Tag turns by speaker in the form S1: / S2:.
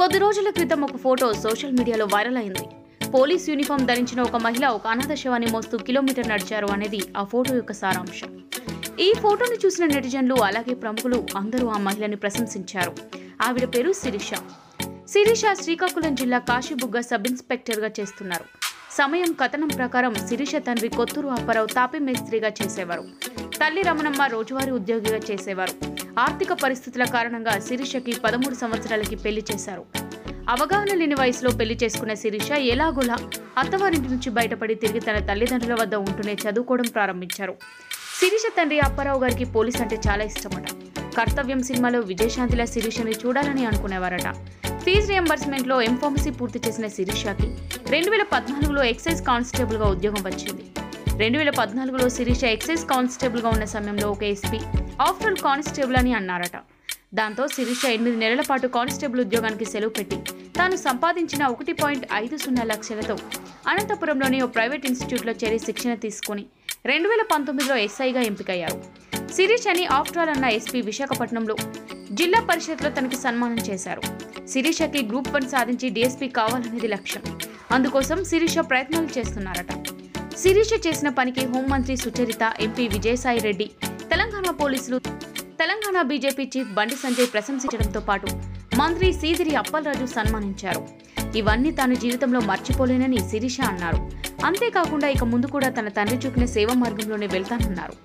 S1: కొద్ది రోజుల క్రితం ఒక ఫోటో సోషల్ మీడియాలో వైరల్ అయింది పోలీస్ యూనిఫామ్ ధరించిన ఒక మహిళ ఒక అనాథ శవాన్ని మోస్తూ కిలోమీటర్ నడిచారు అనేది ఆ ఫోటో యొక్క సారాంశం ఈ ఫోటోని చూసిన నెటిజన్లు అలాగే ప్రముఖులు అందరూ ఆ మహిళని ప్రశంసించారు ఆవిడ పేరు శిరీష శిరీష శ్రీకాకుళం జిల్లా కాశీబుగ్గ సబ్ ఇన్స్పెక్టర్గా చేస్తున్నారు సమయం కథనం ప్రకారం శిరీష తండ్రి కొత్తూరు అప్పారావు తాపి మేస్త్రిగా చేసేవారు తల్లి రమణమ్మ రోజువారీ ఉద్యోగిగా చేసేవారు ఆర్థిక పరిస్థితుల కారణంగా శిరీషకి పదమూడు సంవత్సరాలకి పెళ్లి చేశారు అవగాహన లేని వయసులో పెళ్లి చేసుకున్న శిరీష ఎలాగోలా అత్తవారింటి నుంచి బయటపడి తిరిగి తన తల్లిదండ్రుల వద్ద ఉంటూనే చదువుకోవడం ప్రారంభించారు శిరీష తండ్రి అప్పారావు గారికి పోలీస్ అంటే చాలా ఇష్టమట కర్తవ్యం సినిమాలో విజయశాంతిలా శిరీషని చూడాలని అనుకునేవారట ఫీజు రియంబర్స్మెంట్ లో ఎంఫార్మసీ పూర్తి చేసిన శిరీషకి రెండు వేల పద్నాలుగులో ఎక్సైజ్ కానిస్టేబుల్ గా ఉద్యోగం వచ్చింది రెండు వేల పద్నాలుగులో శిరీష ఎక్సైజ్ కానిస్టేబుల్ గా ఉన్న సమయంలో ఒక ఎస్పీ ఆఫ్టర్ కానిస్టేబుల్ అని అన్నారట దాంతో శిరీష ఎనిమిది నెలల పాటు కానిస్టేబుల్ ఉద్యోగానికి సెలవు పెట్టి తాను సంపాదించిన ఒకటి పాయింట్ ఐదు సున్నా లక్షలతో అనంతపురంలోని ఓ ప్రైవేట్ ఇన్స్టిట్యూట్లో చేరి శిక్షణ తీసుకుని రెండు వేల పంతొమ్మిదిలో ఎస్ఐగా ఎంపికయ్యారు శిరీష్ అని ఆఫ్టర్ ఆల్ అన్న ఎస్పీ విశాఖపట్నంలో జిల్లా పరిషత్లో తనకి సన్మానం చేశారు శిరీషకి గ్రూప్ వన్ సాధించి డీఎస్పీ కావాలనేది లక్ష్యం అందుకోసం శిరీష ప్రయత్నాలు చేస్తున్నారట శిరీష చేసిన పనికి హోంమంత్రి సుచరిత ఎంపీ విజయసాయి రెడ్డి తెలంగాణ పోలీసులు తెలంగాణ బీజేపీ చీఫ్ బండి సంజయ్ ప్రశంసించడంతో పాటు మంత్రి సీదిరి అప్పలరాజు సన్మానించారు ఇవన్నీ తాను జీవితంలో మర్చిపోలేనని శిరీష అన్నారు అంతేకాకుండా ఇక ముందు కూడా తన తండ్రి చూపిన సేవ మార్గంలోనే వెళ్తానన్నారు